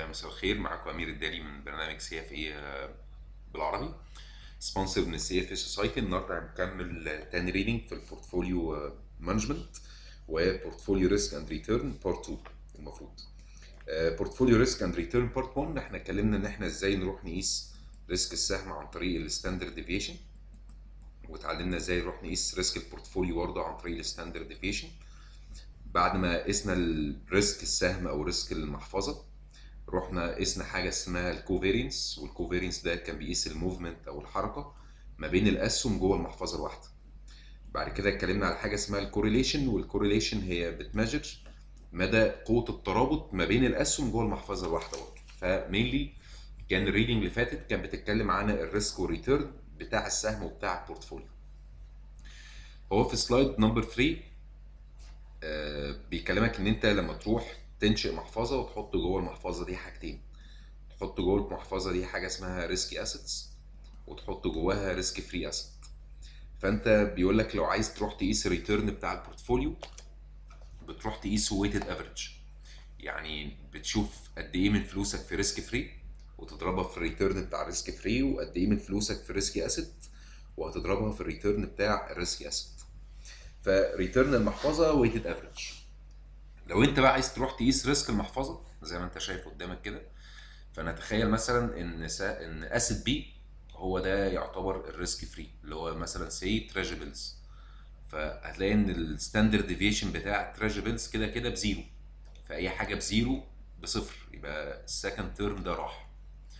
مساء الخير معاكم امير الدالي من برنامج سي اف اي بالعربي سبونسر من السي اف اي سوسايتي النهارده هنكمل تاني ريدنج في البورتفوليو مانجمنت وبورتفوليو ريسك اند ريتيرن بارت 2 المفروض بورتفوليو ريسك اند ريتيرن بارت 1 احنا اتكلمنا ان احنا ازاي نروح نقيس ريسك السهم عن طريق الستاندرد ديفيشن واتعلمنا ازاي نروح نقيس ريسك البورتفوليو برضه عن طريق الستاندرد ديفيشن بعد ما قسنا الريسك السهم او ريسك المحفظه رحنا قسنا حاجه اسمها الكوفيرينس والكوفيرينس ده كان بيقيس الموفمنت او الحركه ما بين الاسهم جوه المحفظه الواحده بعد كده اتكلمنا على حاجه اسمها الكوريليشن والكوريليشن هي بتميجر مدى قوه الترابط ما بين الاسهم جوه المحفظه الواحده برضه فمينلي كان الريدنج اللي فاتت كانت بتتكلم عن الريسك والريتيرن بتاع السهم وبتاع البورتفوليو هو في سلايد نمبر 3 آه بيكلمك ان انت لما تروح تنشئ محفظه وتحط جوه المحفظه دي حاجتين تحط جوه المحفظه دي حاجه اسمها ريسكي اسيتس وتحط جواها ريسك فري اسيت فانت بيقول لك لو عايز تروح تقيس الريتيرن بتاع البورتفوليو بتروح تقيسه ويتد افريج يعني بتشوف قد ايه من فلوسك في ريسك فري وتضربها في الريتيرن بتاع الريسك فري وقد ايه من فلوسك في ريسكي اسيت وهتضربها في الريتيرن بتاع الريسكي اسيت فريتيرن المحفظه ويتد افريج لو انت بقى عايز تروح تقيس ريسك المحفظه زي ما انت شايف قدامك كده فنتخيل مثلا ان سا... ان اسيت بي هو ده يعتبر الريسك فري اللي هو مثلا سي تريجبلز فهتلاقي ان الستاندرد ديفيشن بتاع تريجبلز كده كده بزيرو فاي حاجه بزيرو بصفر يبقى السكند تيرم ده راح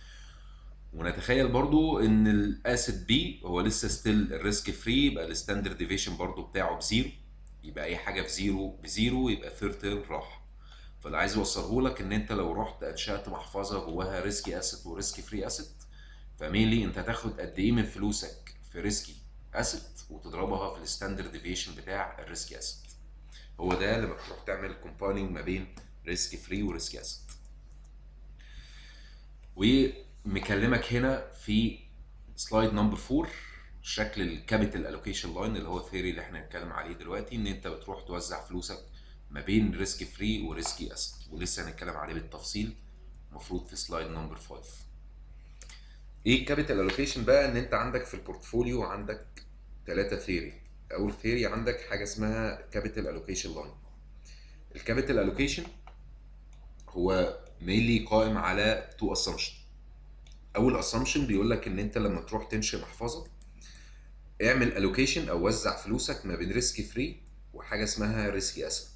ونتخيل برضو ان الاسيت بي هو لسه ستيل الريسك فري يبقى الستاندرد ديفيشن برضو بتاعه بزيرو يبقى اي حاجه بزيرو بزيرو يبقى ثيرد تيرم راح فاللي عايز اوصله لك ان انت لو رحت انشات محفظه جواها ريسكي اسيت وريسكي فري اسيت فمينلي انت هتاخد قد ايه من فلوسك في ريسكي اسيت وتضربها في الستاندرد ديفيشن بتاع الريسكي اسيت هو ده لما تروح تعمل كومبايلنج ما بين ريسكي فري وريسكي اسيت ومكلمك هنا في سلايد نمبر 4 شكل الكابيتال الوكيشن لاين اللي هو الثيري اللي احنا هنتكلم عليه دلوقتي ان انت بتروح توزع فلوسك ما بين ريسك فري وريسكي اسيت ولسه هنتكلم عليه بالتفصيل المفروض في سلايد نمبر 5 ايه الكابيتال الوكيشن بقى ان انت عندك في البورتفوليو عندك ثلاثه ثيري اول ثيري عندك حاجه اسمها كابيتال الوكيشن لاين الكابيتال الوكيشن هو مينلي قائم على تو اسامبشن اول اسامبشن بيقول لك ان انت لما تروح تنشئ محفظه اعمل الوكيشن او وزع فلوسك ما بين ريسكي فري وحاجه اسمها ريسكي اسيت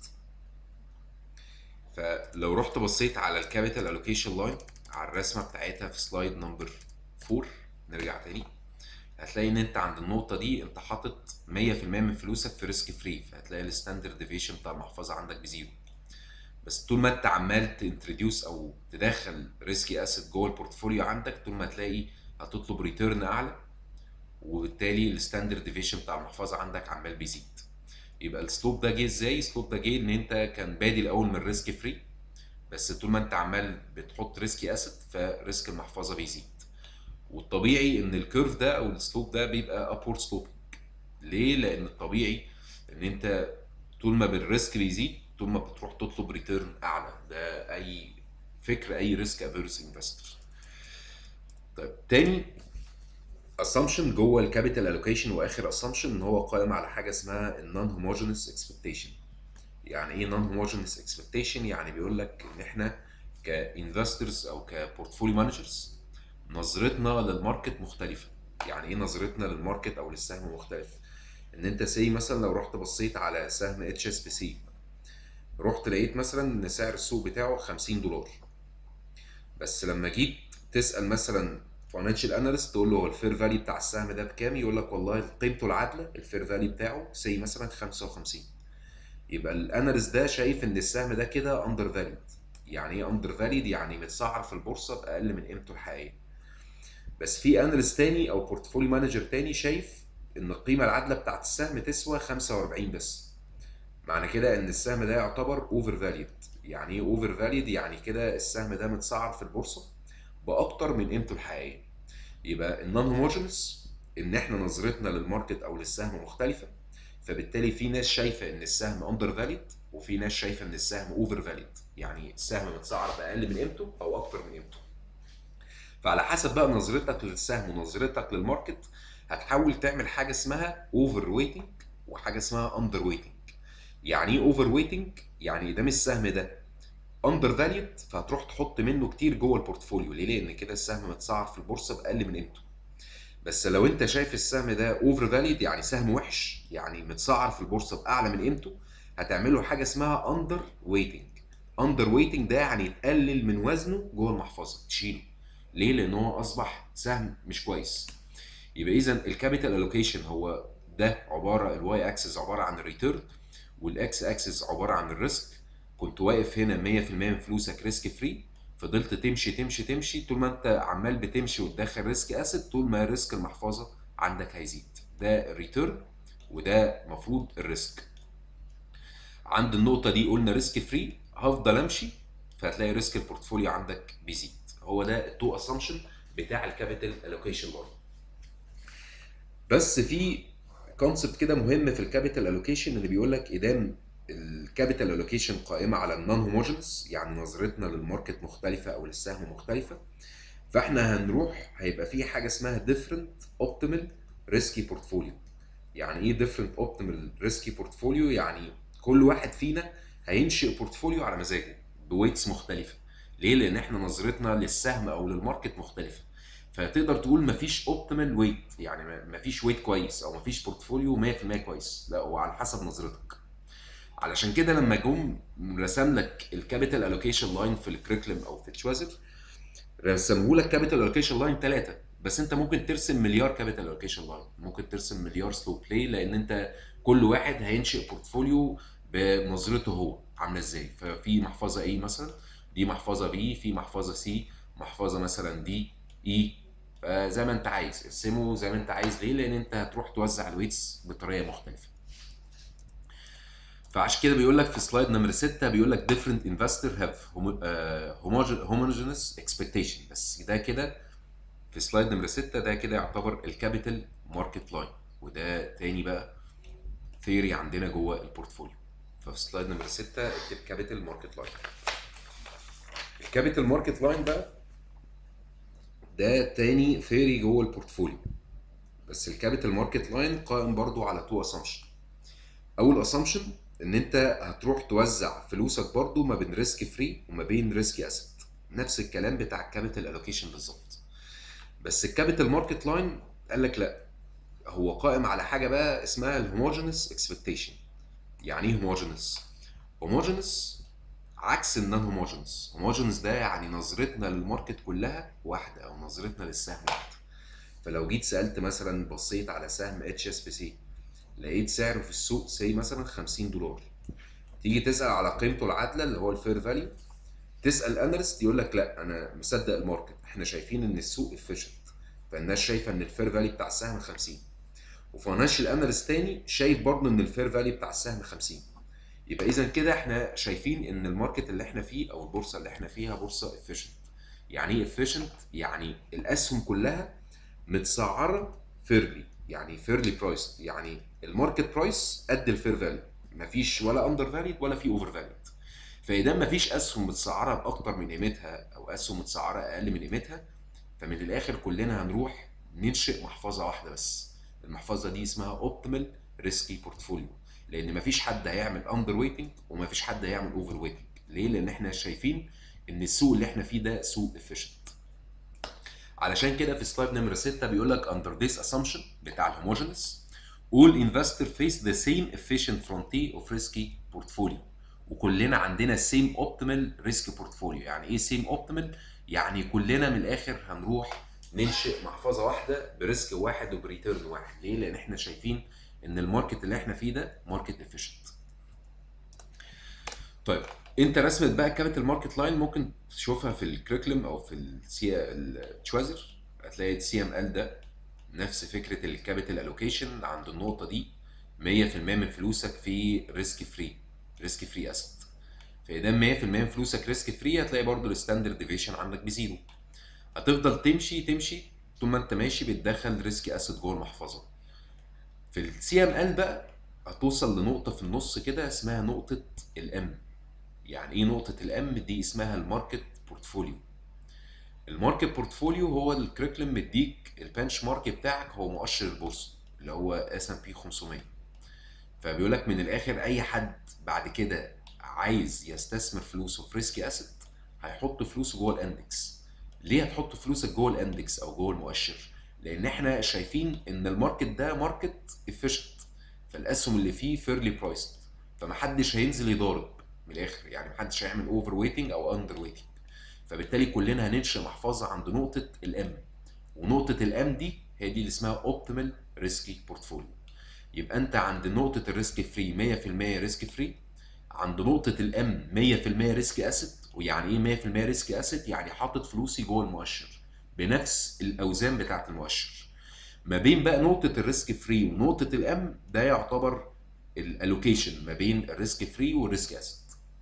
فلو رحت بصيت على الكابيتال الوكيشن لاين على الرسمه بتاعتها في سلايد نمبر 4 نرجع تاني هتلاقي ان انت عند النقطه دي انت حاطط 100% من فلوسك في ريسك فري فهتلاقي الستاندرد ديفيشن بتاع المحفظه عندك بزيرو بس طول ما انت عمال تنتروديوس او تدخل ريسكي اسيت جوه البورتفوليو عندك طول ما هتلاقي هتطلب ريتيرن اعلى وبالتالي الستاندرد ديفيشن بتاع المحفظه عندك عمال بيزيد يبقى السلوب ده جه ازاي السلوب ده جه ان انت كان بادي الاول من ريسك فري بس طول ما انت عمال بتحط ريسكي اسيت فريسك المحفظه بيزيد والطبيعي ان الكيرف ده او السلوب ده بيبقى ابورد سلوب ليه لان الطبيعي ان انت طول ما بالريسك بيزيد طول ما بتروح تطلب ريتيرن اعلى ده اي فكر اي ريسك افيرس انفستور طيب تاني اسامبشن جوه الكابيتال الوكيشن واخر اسامبشن ان هو قائم على حاجه اسمها النون هوموجينس اكسبكتيشن يعني ايه نون هوموجينس اكسبكتيشن يعني بيقول لك ان احنا كانفسترز او كبورتفوليو مانجرز نظرتنا للماركت مختلفه يعني ايه نظرتنا للماركت او للسهم مختلف ان انت سي مثلا لو رحت بصيت على سهم اتش اس بي سي رحت لقيت مثلا ان سعر السوق بتاعه 50 دولار بس لما جيت تسال مثلا فاينانشال اناليست تقول له هو الفير فالي بتاع السهم ده بكام يقول لك والله قيمته العادله الفير فالي بتاعه سي مثلا 55 يبقى الاناليست ده شايف ان السهم ده كده اندر فاليد يعني ايه اندر فاليد يعني متسعر في البورصه باقل من قيمته الحقيقيه بس في اناليست تاني او بورتفوليو مانجر تاني شايف ان القيمه العادله بتاعت السهم تسوى 45 بس معنى كده ان السهم ده يعتبر اوفر فاليد يعني ايه اوفر فاليد يعني كده السهم ده متسعر في البورصه باكتر من قيمته الحقيقيه يبقى النون هوموجينس ان احنا نظرتنا للماركت او للسهم مختلفه فبالتالي في ناس شايفه ان السهم اندر فاليد وفي ناس شايفه ان السهم اوفر فاليد يعني السهم متسعر باقل من قيمته او اكتر من قيمته فعلى حسب بقى نظرتك للسهم ونظرتك للماركت هتحاول تعمل حاجه اسمها اوفر ويتنج وحاجه اسمها اندر ويتنج يعني ايه اوفر ويتنج يعني دام السهم ده اندر فاليد فهتروح تحط منه كتير جوه البورتفوليو ليه لان كده السهم متسعر في البورصه باقل من قيمته بس لو انت شايف السهم ده اوفر فاليد يعني سهم وحش يعني متسعر في البورصه باعلى من قيمته هتعمل له حاجه اسمها اندر ويتنج اندر ويتنج ده يعني تقلل من وزنه جوه المحفظه تشيله ليه لان هو اصبح سهم مش كويس يبقى اذا الكابيتال الوكيشن هو ده عباره الواي اكسس عباره عن الريتيرن والاكس اكسس عباره عن الريسك كنت واقف هنا 100% من فلوسك ريسك فري فضلت تمشي تمشي تمشي طول ما انت عمال بتمشي وتدخل ريسك اسيد طول ما ريسك المحفظه عندك هيزيد ده الريتيرن وده المفروض الريسك عند النقطه دي قلنا ريسك فري هفضل امشي فهتلاقي ريسك البورتفوليو عندك بيزيد هو ده التو اسامبشن بتاع الكابيتال الوكيشن برضه بس في كونسبت كده مهم في الكابيتال الوكيشن اللي بيقول لك ادام الكابيتال الوكيشن قائمه على النون هوموجينس يعني نظرتنا للماركت مختلفه او للسهم مختلفه فاحنا هنروح هيبقى في حاجه اسمها ديفرنت اوبتيمال ريسكي بورتفوليو يعني ايه ديفرنت اوبتيمال ريسكي بورتفوليو يعني كل واحد فينا هينشئ بورتفوليو على مزاجه بويتس مختلفه ليه لان احنا نظرتنا للسهم او للماركت مختلفه فتقدر تقول مفيش اوبتيمال ويت يعني مفيش ويت كويس او مفيش بورتفوليو 100% كويس لا هو على حسب نظرتك علشان كده لما جم رسم لك الكابيتال الوكيشن لاين في الكريكلم او في تشوازر رسموا لك كابيتال الوكيشن لاين ثلاثه بس انت ممكن ترسم مليار كابيتال الوكيشن لاين ممكن ترسم مليار سلو بلاي لان انت كل واحد هينشئ بورتفوليو بنظرته هو عامله ازاي ففي محفظه ايه مثلا دي محفظه بي في محفظه سي محفظه مثلا دي اي زي ما انت عايز ارسمه زي ما انت عايز ليه لان انت هتروح توزع الويتس بطريقه مختلفه فعشان كده بيقول لك في سلايد نمبر 6 بيقول لك different investor have homogeneous expectation بس ده كده في سلايد نمبر 6 ده كده يعتبر الكابيتال ماركت لاين وده تاني بقى ثيوري عندنا جوه البورتفوليو ففي سلايد نمبر 6 اكتب كابيتال ماركت لاين الكابيتال ماركت لاين بقى ده تاني ثيوري جوه البورتفوليو بس الكابيتال ماركت لاين قائم برضو على تو اسامبشن اول اسامبشن ان انت هتروح توزع فلوسك برضو ما بين ريسك فري وما بين ريسك اسيت نفس الكلام بتاع الكابيتال الوكيشن بالظبط بس الكابيتال ماركت لاين قال لك لا هو قائم على حاجه بقى اسمها الهوموجينس اكسبكتيشن يعني ايه هوموجينس هوموجينس عكس النون هوموجينس هوموجينس ده يعني نظرتنا للماركت كلها واحده او نظرتنا للسهم واحده فلو جيت سالت مثلا بصيت على سهم اتش اس بي سي لقيت سعره في السوق سي مثلا 50 دولار تيجي تسال على قيمته العادله اللي هو الفير فاليو تسال اناليست يقول لك لا انا مصدق الماركت احنا شايفين ان السوق افيشنت فالناس شايفه ان الفير فاليو بتاع السهم 50 وفاينانشال اناليست تاني شايف برضه ان الفير فاليو بتاع السهم 50 يبقى اذا كده احنا شايفين ان الماركت اللي احنا فيه او البورصه اللي احنا فيها بورصه افيشنت يعني ايه افيشنت يعني الاسهم كلها متسعره فيرلي يعني فيرلي برايس يعني الماركت برايس قد الفير فاليو مفيش ولا اندر فاليد ولا في اوفر فاليد فاذا مفيش اسهم متسعره باكتر من قيمتها او اسهم متسعره اقل من قيمتها فمن الاخر كلنا هنروح ننشئ محفظه واحده بس المحفظه دي اسمها اوبتيمال ريسكي بورتفوليو لان مفيش حد هيعمل اندر ويتنج ومفيش حد هيعمل اوفر ويتنج ليه لان احنا شايفين ان السوق اللي احنا فيه ده سوق افيشنت علشان كده في سلايد نمره 6 بيقول لك under this assumption بتاع الهوموجينس all investor face the same efficient frontier of risky portfolio وكلنا عندنا same optimal risk portfolio يعني ايه same optimal يعني كلنا من الاخر هنروح ننشئ محفظه واحده بريسك واحد وبريتيرن واحد ليه لان احنا شايفين ان الماركت اللي احنا فيه ده ماركت افيشنت طيب انت رسمه بقى كابيتال ماركت لاين ممكن تشوفها في الكريكلم او في السي التشوازر هتلاقي السي ام ال ده نفس فكره الكابيتال الوكيشن عند النقطه دي 100% من فلوسك في ريسك فري ريسك فري اسيت فاذا 100% من فلوسك ريسك فري هتلاقي برضو الستاندرد ديفيشن عندك بزيرو هتفضل تمشي تمشي طول ما انت ماشي بتدخل ريسك اسيت جوه المحفظه في السي ام ال بقى هتوصل لنقطة في النص كده اسمها نقطة الام يعني ايه نقطة الام دي اسمها الماركت بورتفوليو الماركت بورتفوليو هو الكريكلم مديك البنش مارك بتاعك هو مؤشر البورصة اللي هو اس ام بي 500 فبيقول لك من الاخر اي حد بعد كده عايز يستثمر فلوسه في ريسكي اسيت هيحط فلوسه جوه الاندكس ليه هتحط فلوسك جوه الاندكس او جوه المؤشر لان احنا شايفين ان الماركت ده ماركت افيشنت فالاسهم اللي فيه فيرلي برايسد فمحدش هينزل يضارب من الاخر يعني محدش هيعمل اوفر ويتنج او اندر ويتنج فبالتالي كلنا هننشئ محفظه عند نقطه الام ونقطه الام دي هي دي اللي اسمها اوبتيمال ريسكي بورتفوليو يبقى انت عند نقطه الريسك فري 100% ريسك فري عند نقطه الام 100% ريسك اسيت ويعني ايه 100% ريسك اسيت يعني حاطط فلوسي جوه المؤشر بنفس الاوزان بتاعه المؤشر ما بين بقى نقطه الريسك فري ونقطه الام ده يعتبر الالوكيشن ما بين الريسك فري والريسك اسيت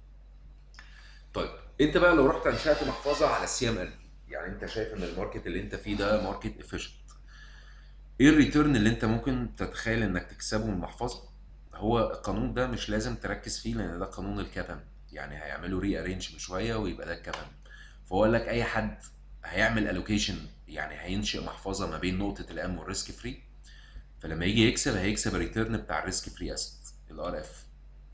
طيب انت بقى لو رحت انشات محفظه على السي ام ال يعني انت شايف ان الماركت اللي انت فيه ده ماركت افيشنت ايه الريتيرن اللي انت ممكن تتخيل انك تكسبه من المحفظه هو القانون ده مش لازم تركز فيه لان ده قانون الكابن يعني هيعملوا ري ارينج شويه ويبقى ده الكابن فهو قال لك اي حد هيعمل الوكيشن يعني هينشئ محفظه ما بين نقطه الام والريسك فري فلما يجي يكسب هيكسب الريتيرن بتاع الريسك فري اسيت الار اف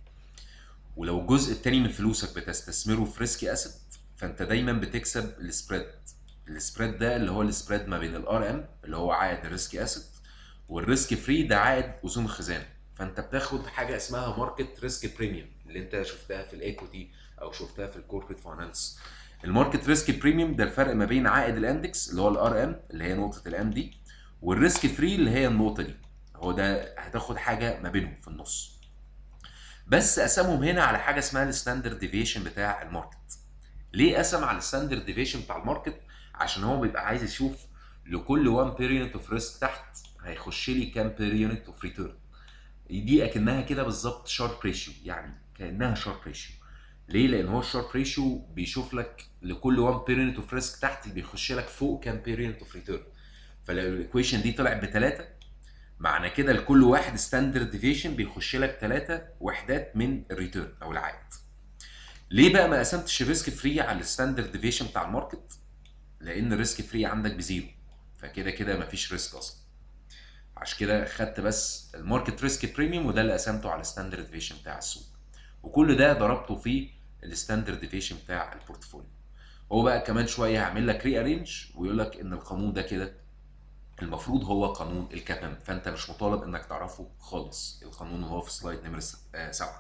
ولو الجزء التاني من فلوسك بتستثمره في ريسكي اسيت فانت دايما بتكسب السبريد السبريد ده اللي هو السبريد ما بين الار ام اللي هو عائد الريسكي اسيت والريسك فري ده عائد اذون الخزانه فانت بتاخد حاجه اسمها ماركت ريسك بريميوم اللي انت شفتها في الايكوتي او شفتها في الكوربريت فاينانس الماركت ريسك بريميوم ده الفرق ما بين عائد الاندكس اللي هو الار ام اللي هي نقطه الام دي والريسك فري اللي هي النقطه دي هو ده هتاخد حاجه ما بينهم في النص بس قسمهم هنا على حاجه اسمها الستاندرد ديفيشن بتاع الماركت ليه قسم على الستاندرد ديفيشن بتاع الماركت عشان هو بيبقى عايز يشوف لكل 1 بير يونت اوف ريسك تحت هيخش لي كام بير يونت اوف ريتيرن دي اكنها كده بالظبط شارب ريشيو يعني كانها شارب ريشيو ليه لان هو الشارب ريشيو بيشوف لك لكل 1 بير يونت اوف ريسك تحت بيخش لك فوق كام بير يونت اوف ريتيرن فلو الايكويشن دي طلعت بثلاثه معنى كده لكل واحد ستاندرد ديفيشن بيخش لك ثلاثه وحدات من الريتيرن او العائد ليه بقى ما قسمتش الريسك فري على الستاندرد ديفيشن بتاع الماركت لان الريسك فري عندك بزيرو فكده كده مفيش ريسك اصلا عشان كده خدت بس الماركت ريسك بريميوم وده اللي قسمته على الستاندرد ديفيشن بتاع السوق وكل ده ضربته في الستاندرد ديفيشن بتاع البورتفوليو هو بقى كمان شويه هيعمل لك ري ارينج ويقول لك ان القانون ده كده المفروض هو قانون الكابن فانت مش مطالب انك تعرفه خالص القانون هو في سلايد نمره 7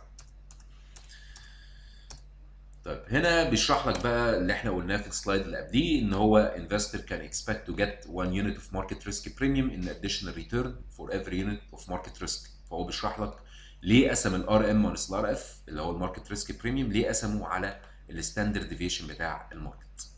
طيب هنا بيشرح لك بقى اللي احنا قلناه في السلايد اللي قبليه ان هو investor can expect to get one unit of market risk premium in additional return for every unit of market risk فهو بيشرح لك ليه قسم الار ام ونس الار اف اللي هو الماركت ريسك بريميوم ليه قسمه على الستاندرد ديفيشن بتاع الماركت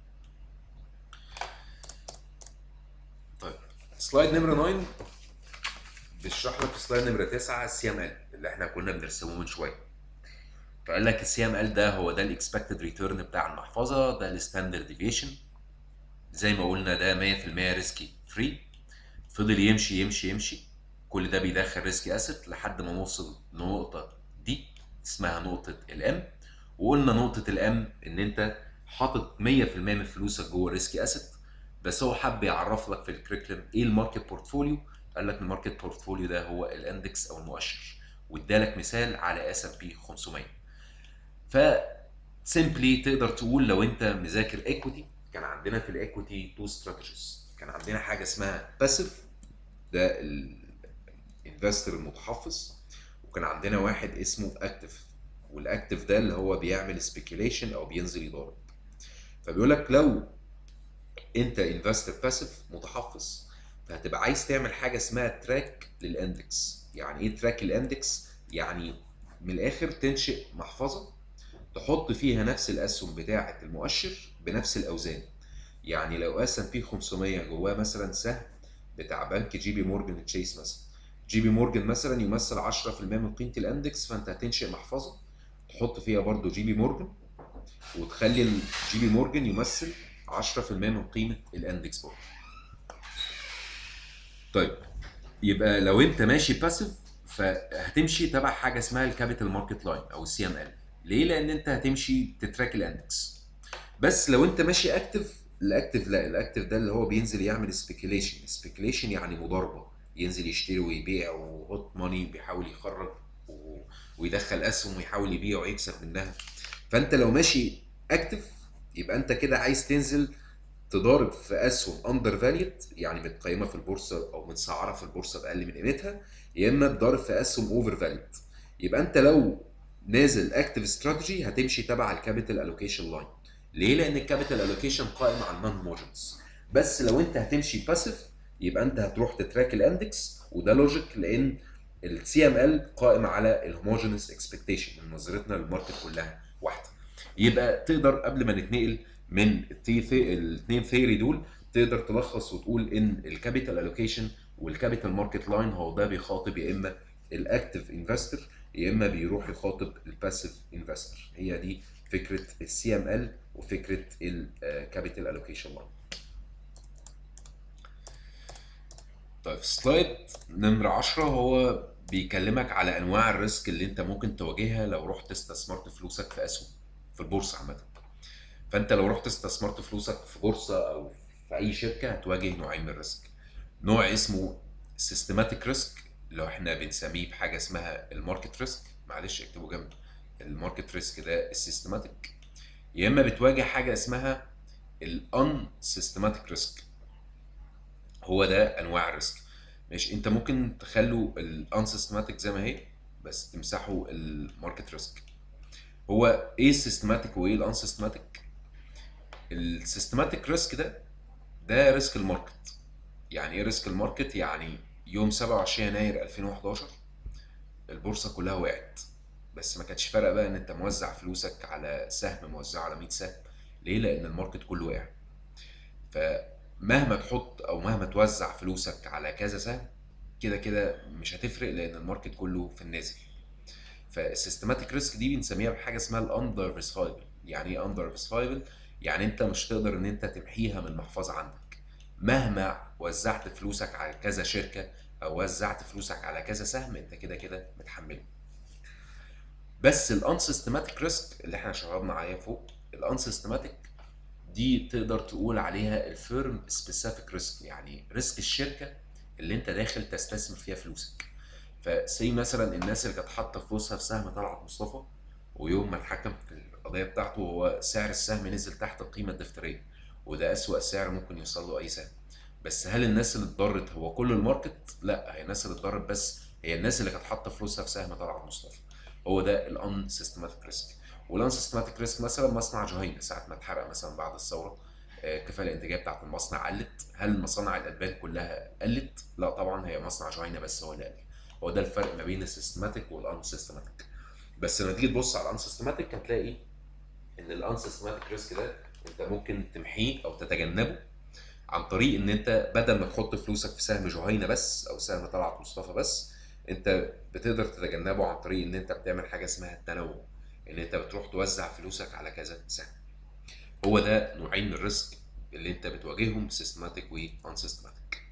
طيب سلايد نمره 9 بيشرح لك في سلايد نمره 9 السي ام ال اللي احنا كنا بنرسمه من شويه فقال لك السي ام ال ده هو ده الاكسبكتد ريتيرن بتاع المحفظه ده الستاندرد ديفيشن زي ما قلنا ده 100% ريسكي فري فضل يمشي يمشي يمشي كل ده بيدخل ريسكي اسيت لحد ما نوصل لنقطه دي اسمها نقطه الام وقلنا نقطه الام ان انت حاطط 100% من فلوسك جوه ريسكي اسيت بس هو حب يعرف لك في الكريكلم ايه الماركت بورتفوليو قال لك الماركت بورتفوليو ده هو الاندكس او المؤشر وادالك مثال على اس ام بي 500 ف سيمبلي تقدر تقول لو انت مذاكر ايكوتي كان عندنا في الايكوتي تو استراتيجيز كان عندنا حاجه اسمها باسيف ده الانفستر المتحفظ وكان عندنا واحد اسمه اكتف والاكتف ده اللي هو بيعمل سبيكيوليشن او بينزل يضارب فبيقول لك لو انت انفستر باسيف متحفظ فهتبقى عايز تعمل حاجه اسمها تراك للاندكس يعني ايه تراك الاندكس يعني من الاخر تنشئ محفظه تحط فيها نفس الاسهم بتاعه المؤشر بنفس الاوزان يعني لو اس ام بي 500 جواه مثلا سهم بتاع بنك جي بي مورجان تشيس مثلا جي بي مورجان مثلا يمثل 10% من قيمه الاندكس فانت هتنشئ محفظه تحط فيها برضو جي بي مورجان وتخلي الجي بي مورجان يمثل 10% من قيمه الاندكس برضه طيب يبقى لو انت ماشي باسيف فهتمشي تبع حاجه اسمها الكابيتال ماركت لاين او السي ام ال ليه لان انت هتمشي تتراك الاندكس بس لو انت ماشي اكتف الاكتف لا الاكتف ده اللي هو بينزل يعمل سبيكيليشن سبيكيليشن يعني مضاربه ينزل يشتري ويبيع وهوت ماني بيحاول يخرج و... ويدخل اسهم ويحاول يبيع ويكسب منها فانت لو ماشي اكتف يبقى انت كده عايز تنزل تضارب في اسهم اندر فاليد يعني متقيمه في البورصه او متسعره في البورصه باقل من قيمتها يا اما تضارب في اسهم اوفر فاليد يبقى انت لو نازل اكتف استراتيجي هتمشي تبع الكابيتال الوكيشن لاين ليه لان الكابيتال الوكيشن قائم على النون هوموجنس بس لو انت هتمشي باسيف يبقى انت هتروح تتراك الاندكس وده لوجيك لان السي ام ال قائم على الهوموجينس اكسبكتيشن نظرتنا للماركت كلها واحده يبقى تقدر قبل ما نتنقل من التي الاثنين ثيري دول تقدر تلخص وتقول ان الكابيتال الوكيشن والكابيتال ماركت لاين هو ده بيخاطب يا اما الاكتف انفستور يا اما بيروح يخاطب الباسيف انفستور هي دي فكره السي ام ال وفكره الكابيتال الوكيشن لاين طيب سلايد نمرة 10 هو بيكلمك على انواع الريسك اللي انت ممكن تواجهها لو رحت استثمرت فلوسك في اسهم في البورصه عامه فانت لو رحت استثمرت فلوسك في بورصه او في اي شركه هتواجه نوعين من الريسك نوع اسمه سيستماتيك ريسك اللي احنا بنسميه بحاجه اسمها الماركت ريسك معلش اكتبوا جنب الماركت ريسك ده السيستماتيك يا اما بتواجه حاجه اسمها الان سيستماتيك ريسك هو ده انواع الريسك ماشي انت ممكن تخلوا الان سيستماتيك زي ما هي بس تمسحوا الماركت ريسك هو ايه السيستماتيك وايه الان سيستماتيك السيستماتيك ريسك ده ده ريسك الماركت يعني ايه ريسك الماركت يعني يوم 27 يناير 2011 البورصه كلها وقعت بس ما كانتش فارقه بقى ان انت موزع فلوسك على سهم موزع على 100 سهم ليه لان الماركت كله وقع فمهما تحط او مهما توزع فلوسك على كذا سهم كده كده مش هتفرق لان الماركت كله في النازل فالسيستماتيك ريسك دي بنسميها بحاجه اسمها الاندرفيسفايبل يعني ايه اندرفيسفايبل يعني انت مش تقدر ان انت تمحيها من المحفظه عندك مهما وزعت فلوسك على كذا شركه او وزعت فلوسك على كذا سهم انت كده كده متحمله بس الانسيستماتيك ريسك اللي احنا شربنا عليها فوق الانسيستماتيك دي تقدر تقول عليها الفيرم سبيسيفيك ريسك يعني ريسك الشركه اللي انت داخل تستثمر فيها فلوسك فسي مثلا الناس اللي كانت حاطه فلوسها في سهم طلعت مصطفى ويوم ما اتحكم في القضيه بتاعته هو سعر السهم نزل تحت القيمه الدفتريه وده اسوأ سعر ممكن يوصل له اي سهم بس هل الناس اللي اتضرت هو كل الماركت؟ لا هي الناس اللي اتضرت بس هي الناس اللي كانت حاطه فلوسها في سهم طلعت مصطفى هو ده الان سيستماتيك ريسك والان سيستماتيك ريسك مثلا مصنع جهينه ساعه ما اتحرق مثلا بعد الثوره الكفاءه الانتاجيه بتاعت المصنع قلت هل مصانع الادبان كلها قلت لا طبعا هي مصنع جهينه بس هو اللي قل هو ده الفرق ما بين السيستماتيك والان سيستماتيك بس لما تيجي تبص على الان سيستماتيك هتلاقي ان الان سيستماتيك ريسك ده انت ممكن تمحيه او تتجنبه عن طريق ان انت بدل ما تحط فلوسك في سهم جهينه بس او سهم طلعت مصطفى بس انت بتقدر تتجنبه عن طريق ان انت بتعمل حاجه اسمها التنوع ان انت بتروح توزع فلوسك على كذا سهم هو ده نوعين من الريسك اللي انت بتواجههم سيستماتيك وان سيستماتيك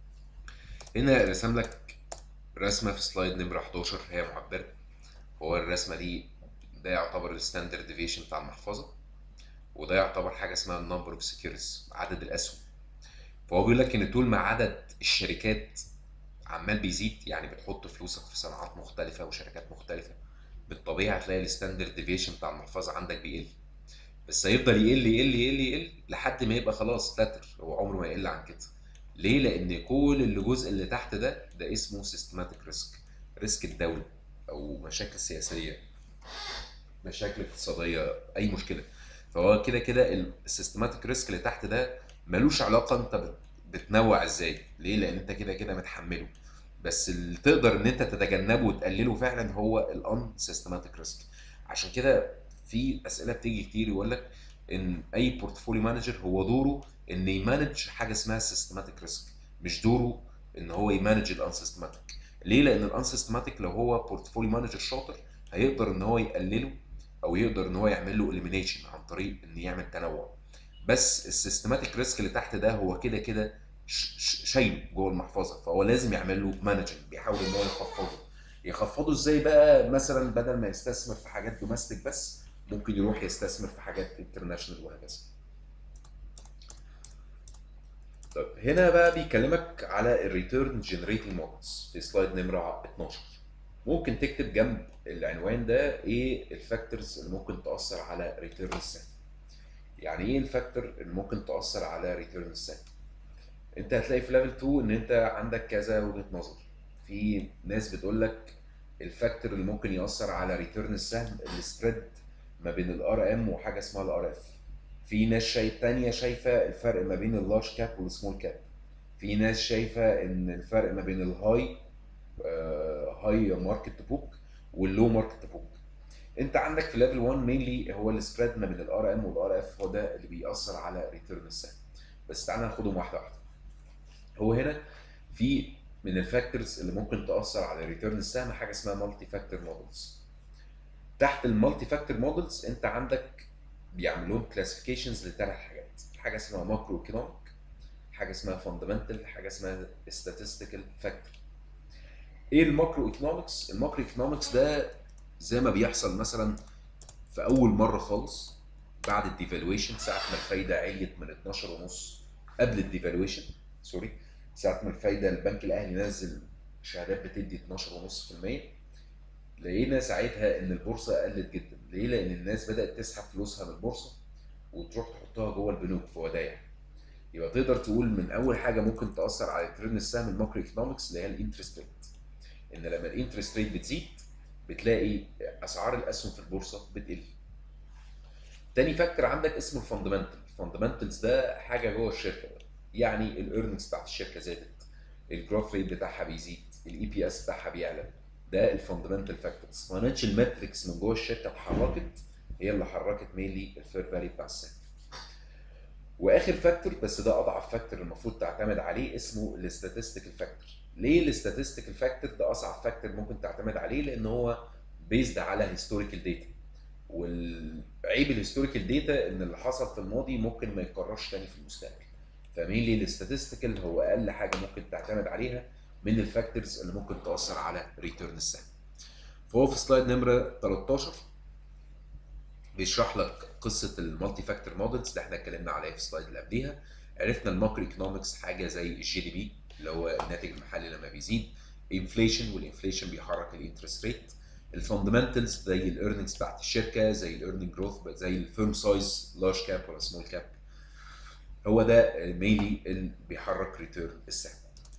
هنا رسم لك رسمه في سلايد نمره 11 هي معبره هو الرسمه دي ده يعتبر الستاندرد ديفيشن بتاع المحفظه وده يعتبر حاجه اسمها النمبر اوف سكيورتيز عدد الاسهم فهو بيقول لك ان طول ما عدد الشركات عمال بيزيد يعني بتحط فلوسك في صناعات مختلفه وشركات مختلفه بالطبيعه هتلاقي الستاندرد ديفيشن بتاع المحفظه عندك بيقل بس هيفضل يقل يقل يقل يقل لحد ما يبقى خلاص تتر هو عمره ما يقل عن كده ليه لان كل اللي جزء اللي تحت ده ده اسمه سيستماتيك ريسك ريسك الدوله او مشاكل سياسيه مشاكل اقتصاديه اي مشكله فهو كده كده السيستماتيك ريسك اللي تحت ده ملوش علاقه انت بتنوع ازاي ليه لان انت كده كده متحمله بس اللي تقدر ان انت تتجنبه وتقلله فعلا هو الان سيستماتيك ريسك عشان كده في اسئله بتيجي كتير يقول لك ان اي بورتفوليو مانجر هو دوره ان يمانج حاجه اسمها سيستماتيك ريسك مش دوره ان هو يمانج الان سيستماتيك ليه لان الان سيستماتيك لو هو بورتفوليو مانجر شاطر هيقدر ان هو يقلله او يقدر ان هو يعمل له اليمينيشن عن طريق ان يعمل تنوع بس السيستماتيك ريسك اللي تحت ده هو كده كده شايله جوه المحفظه فهو لازم يعمل له مانجنج بيحاول ان هو يخفضه يخفضوا ازاي بقى مثلا بدل ما يستثمر في حاجات دوماستيك بس ممكن يروح يستثمر في حاجات انترناشونال وهكذا طب هنا بقى بيكلمك على الريتيرن جنريتنج مودلز في سلايد نمره 12 ممكن تكتب جنب العنوان ده ايه الفاكتورز اللي ممكن تاثر على ريتيرن السهم يعني ايه الفاكتور اللي ممكن تاثر على ريتيرن السهم انت هتلاقي في ليفل 2 ان انت عندك كذا وجهه نظر في ناس بتقول لك الفاكتور اللي ممكن ياثر على ريتيرن السهم السبريد ما بين الار ام وحاجه اسمها الار اف في ناس شايف تانية شايفه الفرق ما بين اللارج كاب والسمول كاب في ناس شايفه ان الفرق ما بين الهاي هاي ماركت بوك واللو ماركت بوك انت عندك في ليفل 1 مينلي هو السبريد ما بين الار ام والار اف هو ده اللي بيأثر على ريتيرن السهم بس تعالى ناخدهم واحده واحده هو هنا في من الفاكتورز اللي ممكن تاثر على ريتيرن السهم حاجه اسمها مالتي فاكتور مودلز تحت المالتي فاكتور مودلز انت عندك بيعملوا لهم كلاسيفيكيشنز لثلاث حاجات حاجه اسمها ماكرو ايكونوميك حاجه اسمها فاندمنتال حاجه اسمها statistical فاكتور ايه الماكرو ايكونومكس الماكرو ايكونومكس ده زي ما بيحصل مثلا في اول مره خالص بعد الديفالويشن ساعه ما الفايده عليت من 12 ونص قبل الديفالويشن سوري ساعه ما الفايده البنك الاهلي نزل شهادات بتدي 12.5% لقينا ساعتها ان البورصه قلت جدا ليه لان الناس بدات تسحب فلوسها من البورصه وتروح تحطها جوه البنوك في ودايع يبقى تقدر تقول من اول حاجه ممكن تاثر على ترند السهم الماكرو ايكونومكس اللي هي الانترست ريت ان لما الانترست ريت بتزيد بتلاقي اسعار الاسهم في البورصه بتقل تاني فاكتور عندك اسمه الفاندمنتال الفاندمنتالز ده حاجه جوه الشركه بقى. يعني الايرننجز بتاعت الشركه زادت الجروث ريت بتاعها بيزيد الاي بي اس بتاعها بيعلى ده الفاندمنتال فاكتورز فاينانشال ماتريكس من جوه الشركه اتحركت هي اللي حركت مينلي الفير فاليو بتاع السهم واخر فاكتور بس ده اضعف فاكتور المفروض تعتمد عليه اسمه الاستاتستيكال فاكتور ليه الاستاتستيكال فاكتور ده اصعب فاكتور ممكن تعتمد عليه لان هو بيزد على هيستوريكال داتا والعيب الهيستوريكال داتا ان اللي حصل في الماضي ممكن ما يتكررش تاني في المستقبل فمين ليه الاستاتستيكال هو اقل حاجه ممكن تعتمد عليها من الفاكتورز اللي ممكن تاثر على ريتيرن السهم فهو في سلايد نمره 13 بيشرح لك قصه المالتي فاكتور مودلز اللي احنا اتكلمنا عليها في السلايد اللي قبليها عرفنا الماكرو ايكونومكس حاجه زي الجي دي بي اللي هو الناتج المحلي لما بيزيد انفليشن والانفليشن بيحرك الانترست ريت الفاندمنتالز زي الايرننجز بتاعت الشركه زي الايرننج جروث زي الفيرم سايز لارج كاب ولا سمول كاب هو ده مينلي اللي بيحرك ريتيرن السهم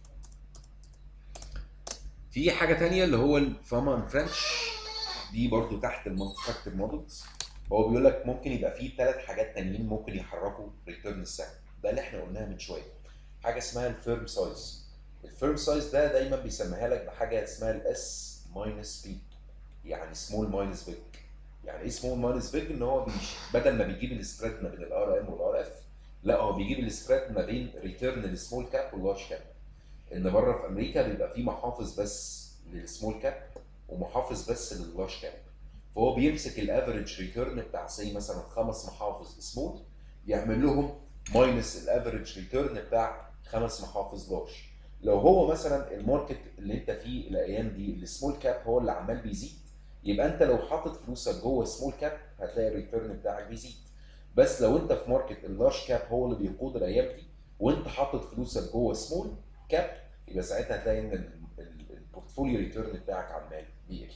في حاجه تانية اللي هو الفاما ان فرنش دي برضو تحت المالتي فاكتور مودلز هو بيقول لك ممكن يبقى فيه ثلاث حاجات تانيين ممكن يحركوا ريتيرن السهم ده اللي احنا قلناها من شويه حاجه اسمها الفيرم سايز الفيرم سايز ده دايما بيسميها لك بحاجه اسمها الاس ماينس بي يعني سمول ماينس بيج يعني ايه سمول ماينس بيج ان هو بيش بدل ما بيجيب السبريد ما بين الار ام والار اف لا هو بيجيب السبريد ما بين ريتيرن السمول كاب واللارج كاب ان بره في امريكا بيبقى في محافظ بس للسمول كاب ومحافظ بس لللارج كاب فهو بيمسك الافريج ريتيرن بتاع سي مثلا خمس محافظ سمول يعمل لهم ماينس الافريج ريتيرن بتاع خمس محافظ لارج لو هو مثلا الماركت اللي انت فيه الايام دي السمول كاب هو اللي عمال بيزيد يبقى انت لو حاطط فلوسك جوه سمول كاب هتلاقي الريتيرن بتاعك بيزيد بس لو انت في ماركت اللارج كاب هو اللي بيقود الايام دي وانت حاطط فلوسك جوه سمول كاب يبقى ساعتها هتلاقي ان البورتفوليو ريتيرن بتاعك عمال بيقل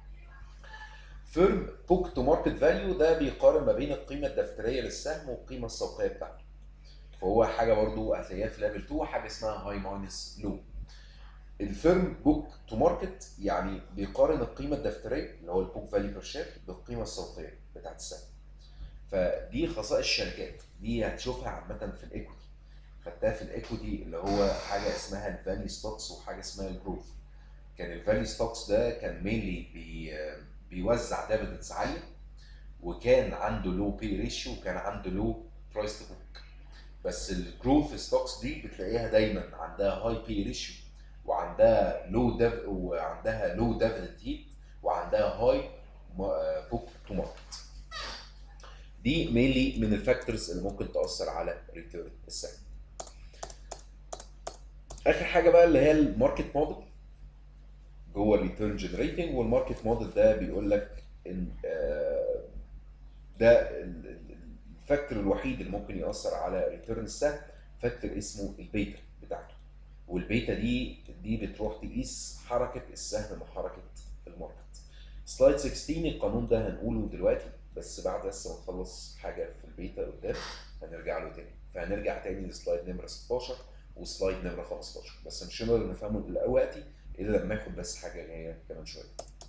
فيرم بوك تو ماركت فاليو ده بيقارن ما بين القيمه الدفتريه للسهم والقيمه السوقيه بتاعته فهو حاجه برضو هتلاقيها في ليفل 2 حاجه اسمها هاي ماينس لو الفيرم بوك تو ماركت يعني بيقارن القيمه الدفتريه اللي هو البوك فاليو بير شير بالقيمه السوقيه بتاعت السهم فدي خصائص الشركات دي هتشوفها عامه في الايكوتي خدتها في الايكوتي اللي هو حاجه اسمها الفاليو ستوكس وحاجه اسمها الجروث كان الفاليو ستوكس ده كان مينلي بي بيوزع ديفيدنس عاليه وكان عنده لو بي ريشيو وكان عنده لو برايس تو بوك بس الجروث ستوكس دي بتلاقيها دايما عندها هاي بي ريشيو وعندها لو ديف وعندها لو ديفيدنت هيت وعندها هاي بوك تو ماركت دي مينلي من الفاكتورز اللي ممكن تاثر على ريتيرن السهم اخر حاجه بقى اللي هي الماركت موديل جوه الريتيرن جنريتنج والماركت موديل ده بيقول لك ان آه، ده ال- ال- الفاكتور الوحيد اللي ممكن يأثر على ريتيرن السهم فاكتور اسمه البيتا بتاعته والبيتا دي دي بتروح تقيس حركة السهم مع حركة الماركت سلايد 16 القانون ده هنقوله دلوقتي بس بعد بس ما نخلص حاجة في البيتا قدام هنرجع له تاني فهنرجع تاني لسلايد نمرة 16 وسلايد نمرة 15 بس مش هنقدر نفهمه دلوقتي الا لما اخد بس حاجة جاية كمان شوية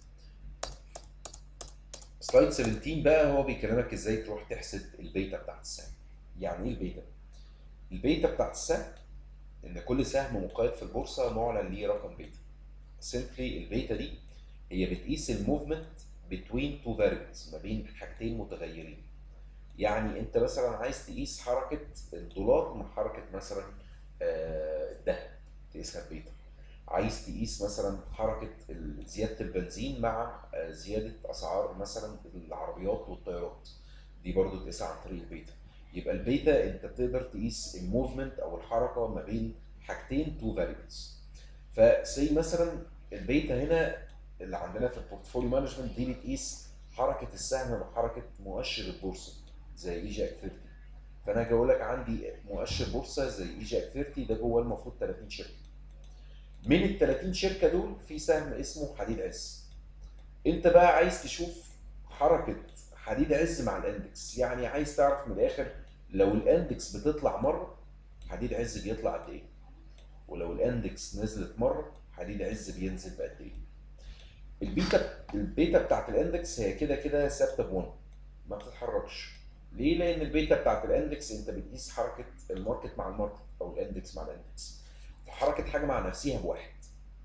سلايد 17 بقى هو بيكلمك ازاي تروح تحسب البيتا بتاعت السهم يعني ايه البيتا؟ البيتا بتاعت السهم ان كل سهم مقيد في البورصه معلن ليه رقم بيتا سيمبلي البيتا دي هي بتقيس الموفمنت بين تو فاريبلز ما بين حاجتين متغيرين يعني انت مثلا عايز تقيس حركه الدولار مع حركه مثلا آه، الذهب تقيسها ببيتا عايز تقيس مثلا حركه ال- زياده البنزين مع آه، زياده اسعار مثلا العربيات والطيارات دي برضو تقيسها عن طريق البيتا يبقى البيتا انت بتقدر تقيس الموفمنت او الحركه ما بين حاجتين تو فاريبلز فسي مثلا البيتا هنا اللي عندنا في البورتفوليو مانجمنت دي بتقيس حركه السهم مع حركه مؤشر البورصه زي اي جي اك 30 فانا هاجي اقول لك عندي مؤشر بورصه زي اي جي اك 30 ده جوه المفروض 30 شركه من ال 30 شركه دول في سهم اسمه حديد عز انت بقى عايز تشوف حركه حديد عز مع الاندكس يعني عايز تعرف من الاخر لو الاندكس بتطلع مره حديد عز بيطلع قد ايه ولو الاندكس نزلت مره حديد عز بينزل بقد ايه البيتا البيتا بتاعت الاندكس هي كده كده ثابته ب 1 ما بتتحركش ليه لان البيتا بتاعت الاندكس انت بتقيس حركه الماركت مع الماركت او الاندكس مع الاندكس فحركه حاجه مع نفسها بواحد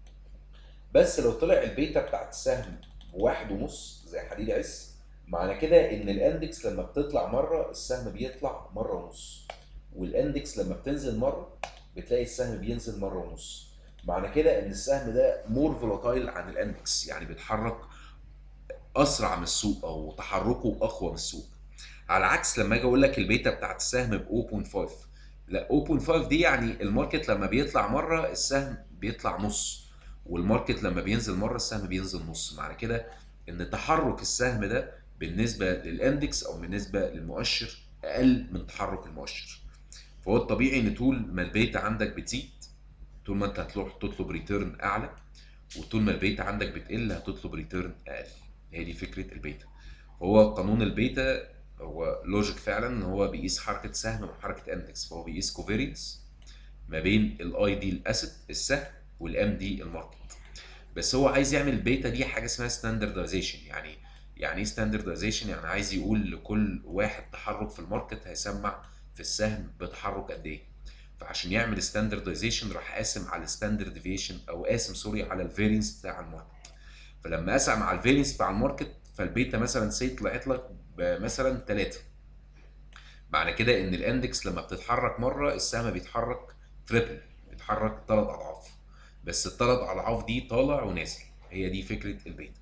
بس لو طلع البيتا بتاعت السهم بواحد ونص زي حديد عز معنى كده ان الاندكس لما بتطلع مره السهم بيطلع مره ونص والاندكس لما بتنزل مره بتلاقي السهم بينزل مره ونص معنى كده ان السهم ده مور فولاتايل عن الاندكس يعني بيتحرك اسرع من السوق او تحركه اقوى من السوق على العكس لما اجي اقول لك البيتا بتاعت السهم ب 0.5 لا 0.5 دي يعني الماركت لما بيطلع مره السهم بيطلع نص والماركت لما بينزل مره السهم بينزل نص معنى كده ان تحرك السهم ده بالنسبه للاندكس او بالنسبه للمؤشر اقل من تحرك المؤشر فهو الطبيعي ان طول ما البيتا عندك بتزيد طول ما انت هتروح تطلب ريتيرن اعلى وطول ما البيتا عندك بتقل هتطلب ريتيرن اقل هي دي فكره البيتا هو قانون البيتا هو لوجيك فعلا ان هو بيقيس حركه سهم وحركه اندكس فهو بيقيس كوفيرينس ما بين الاي دي الاسيت السهم والام دي الماركت بس هو عايز يعمل البيتا دي حاجه اسمها ستاندردايزيشن يعني يعني ايه ستاندردايزيشن يعني عايز يقول لكل واحد تحرك في الماركت هيسمع في السهم بتحرك قد ايه فعشان يعمل ستاندردايزيشن راح قاسم على الستاندرد ديفيشن او قاسم سوري على الفيرينس بتاع الماركت فلما قسم على الفيرينس بتاع الماركت فالبيتا مثلا سي طلعت لك مثلا 3 معنى كده ان الاندكس لما بتتحرك مره السهم بيتحرك تريبل بيتحرك ثلاث اضعاف بس الثلاث اضعاف دي طالع ونازل هي دي فكره البيتا